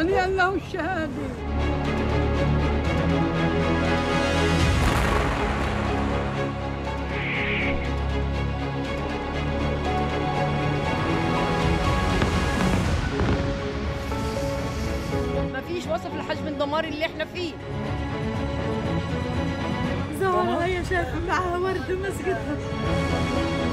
هنيئا له الشهاده مفيش وصف لحجم الدمار اللي احنا فيه زهرة هي شايفة معها ورد مسجدها